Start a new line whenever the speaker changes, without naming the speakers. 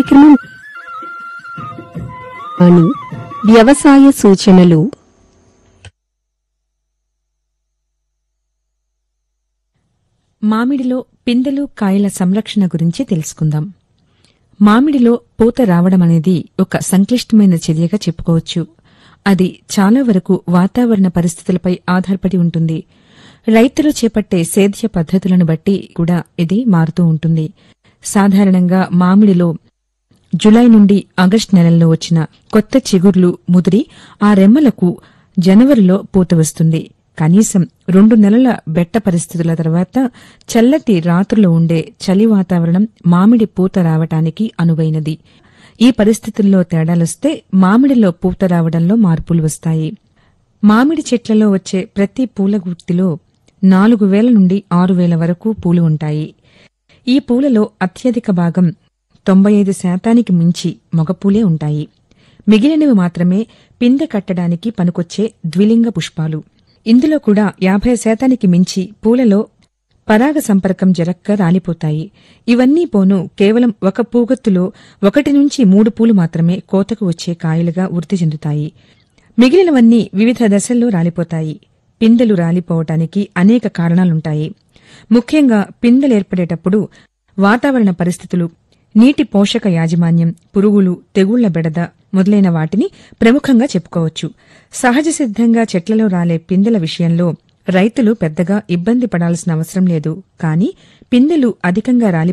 కార్యక్రమం అని వ్యవసాయ సూచనలు
మామిడిలో పిందెలు కాయల సంరక్షణ గురించి తెలుసుకుందాం మామిడిలో పూత రావడం అనేది ఒక సంక్లిష్టమైన చర్యగా చెప్పుకోవచ్చు అది చాలా వరకు వాతావరణ పరిస్థితులపై ఆధారపడి ఉంటుంది రైతులు చేపట్టే సేద్య పద్ధతులను బట్టి కూడా ఇది మారుతూ ఉంటుంది సాధారణంగా మామిడిలో జులై నుండి ఆగస్టు నెలల్లో వచ్చిన కొత్త చిగుర్లు ముదిరి ఆ రెమ్మలకు జనవరిలో పూత వస్తుంది కనీసం రెండు నెలల బెట్ట పరిస్థితుల తర్వాత చల్లటి రాత్రులు ఉండే చలి వాతావరణం మామిడి పూత రావటానికి అనువైనది ఈ పరిస్థితుల్లో తేడాలొస్తే మామిడిలో పూత రావడంలో మార్పులు వస్తాయి మామిడి చెట్లలో వచ్చే ప్రతి పూల గుర్తిలో నాలుగు వేల నుండి ఆరు వేల వరకు పూలు ఉంటాయి ఈ పూలలో అత్యధిక భాగం తొంభై ఐదు శాతానికి మించి మగపూలే ఉంటాయి మిగిలినవి మాత్రమే పిందె కట్టడానికి పనికొచ్చే ద్విలింగ పుష్పాలు ఇందులో కూడా యాభై శాతానికి మించి పూలలో పరాగ సంపర్కం జరక్క రాలిపోతాయి ఇవన్నీ పోను కేవలం ఒక పూగొత్తులో ఒకటి నుంచి మూడు పూలు మాత్రమే కోతకు వచ్చే కాయలుగా వృద్ధి చెందుతాయి మిగిలినవన్నీ వివిధ దశల్లో రాలిపోతాయి పిందెలు రాలిపోవటానికి అనేక కారణాలుంటాయి ముఖ్యంగా పిందెలేర్పడేటప్పుడు వాతావరణ పరిస్థితులు నీటి పోషక యాజమాన్యం పురుగులు తెగుళ్ల బెడద మొదలైన వాటిని ప్రముఖంగా చెప్పుకోవచ్చు సహజ సిద్ధంగా చెట్లలో రాలే పిందెల విషయంలో రైతులు పెద్దగా ఇబ్బంది పడాల్సిన అవసరం లేదు కానీ పిందెలు అధికంగా రాలి